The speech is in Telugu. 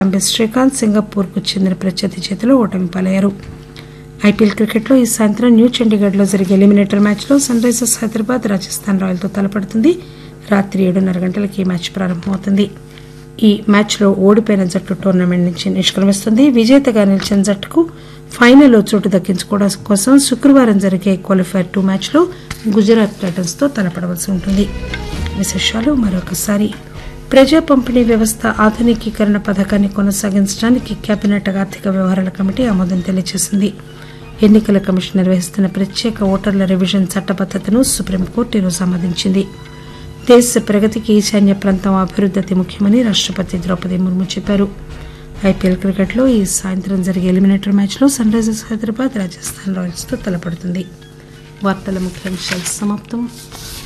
కిడాంబి శ్రీకాంత్ సింగపూర్ కు చెందిన ప్రత్యర్థి చేతిలో ఓటమి పాలయ్యారు ఐపీఎల్ క్రికెట్లో ఈ సాయంత్రం న్యూ చండీగఢ్ లో జరిగే ఎలిమినేటర్ మ్యాచ్ లో Sunrisers Hyderabad Rajasthan Royal తో తలపడుతుంది రాత్రి ఏడున్నర గంటలకు ఈ మ్యాచ్ ప్రారంభమవుతుంది ఈ మ్యాచ్ లో ఓడిపోయిన జట్టు టోర్నమెంట్ నుంచి నిష్క్రమిస్తుంది విజేతగా నిలిచిన జట్టుకు ఫైనల్లో చోటు దక్కించుకోవడం కోసం శుక్రవారం జరిగే క్వాలిఫైర్ టూ మ్యాచ్ లో గుజరాత్ టైటన్స్ తో తలపడవలసి ఉంటుంది విశేషాలు మరొకసారి ప్రజా పంపిణీ వ్యవస్థ ఆధునికీకరణ పథకాన్ని కొనసాగించడానికి కేబినెట్ ఆర్థిక వ్యవహారాల కమిటీ ఆమోదం తెలియజేసింది ఎన్నికల కమిషన్ నిర్వహిస్తున్న ప్రత్యేక ఓటర్ల రివిజన్ చట్టబద్దతను సుప్రీంకోర్టు ఈరోజు ఆమోదించింది దేశ ప్రగతికి ఈశాన్య ప్రాంతం అభివృద్ధి అతి ముఖ్యమని రాష్టపతి ద్రౌపది ముర్ము చెప్పారు ఐపీఎల్ క్రికెట్లో ఈ సాయంత్రం జరిగే ఎలిమినేటర్ మ్యాచ్లో సన్ రైజర్స్ హైదరాబాద్ రాజస్థాన్ రాయల్స్తో తలపడుతుంది వార్తల ముఖ్యాంశాలు సమాప్తం